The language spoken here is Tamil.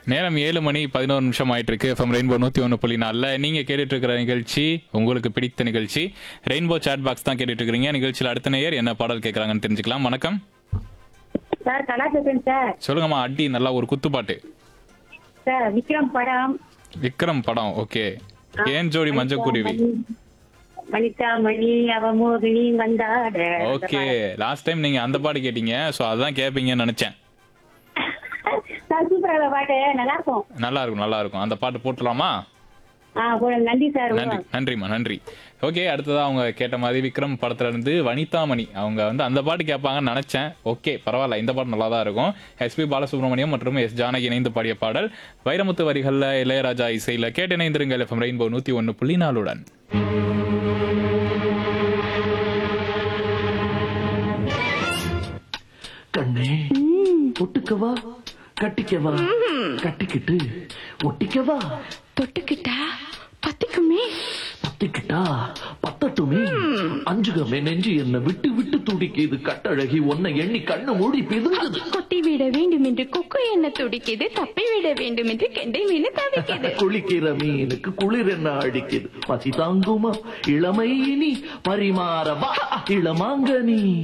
நேரம் ஏழு மணி பதினோரு நிமிஷம் ஆயிட்டு இருக்கு எஃப்எம் ரெயின்போ நூத்தி ஒன்று புள்ளி நாலில் நீங்க கேட்டுட்டு இருக்கிற நிகழ்ச்சி உங்களுக்கு பிடித்த நிகழ்ச்சி ரெயின்போ சாட் பாக்ஸ் தான் கேட்டுட்டு இருக்கிறீங்க நிகழ்ச்சியில் அடுத்த நேயர் என்ன பாடல் கேட்கறாங்கன்னு தெரிஞ்சுக்கலாம் வணக்கம் சார் கலா பேசுறேன் சார் சொல்லுங்கம்மா அடி நல்லா ஒரு குத்துப்பாட்டு சார் விக்ரம் படம் விக்ரம் படம் ஓகே ஏன் ஜோடி மஞ்சள் குருவி வனிதா மணி அவ மோகினி வந்தாட ஓகே லாஸ்ட் டைம் நீங்க அந்த பாட்டு கேட்டீங்க ஸோ அதான் கேட்பீங்கன்னு நினைச்சேன் சார் சூப்பரா பாட்டு நல்லா இருக்கும் நல்லா இருக்கும் நல்லா இருக்கும் அந்த பாட்டு போட்டுலாமா ஆ போடுங்க. நன்றி சார் நன்றி நன்றிம்மா நன்றி ஓகே அடுத்ததா அவங்க கேட்ட மாதிரி விக்ரம் படத்துல இருந்து வனிதாமணி அவங்க வந்து அந்த பாட்டு கேட்பாங்கன்னு நினைச்சேன் ஓகே பரவாயில்ல இந்த பாட்டு நல்லா தான் இருக்கும் எஸ்பி பாலசுப்ரமணியம் மற்றும் எஸ் ஜானகி இணைந்து பாடிய பாடல் வைரமுத்து வரிகள்ல இளையராஜா இசையில கேட்டு இணைந்திருங்கள் எஃப்எம் ரெயின்போ நூத்தி ஒன்னு புள்ளி நாலுடன் கண்ணே ஒட்டுக்கவா கட்டிக்கவா கட்டிக்கிட்டு ஒட்டிக்கவா தொட்டுக்கிட்டா பத்திக்குமே பத்திக்கிட்டா பத்தட்டுமே அஞ்சுகமே நெஞ்சு என்ன விட்டு விட்டு துடிக்குது கட்டழகி உன்னை எண்ணி கண்ணு மூடி பிதுங்குது கொத்தி விட வேண்டும் என்று கொக்கு என்ன துடிக்குது தப்பி விட வேண்டும் என்று கெண்டை மீன் தவிக்குது குளிக்கிற மீனுக்கு குளிர் என்ன அடிக்குது பசி தாங்குமா இளமை இனி பரிமாறவா இளமாங்கனி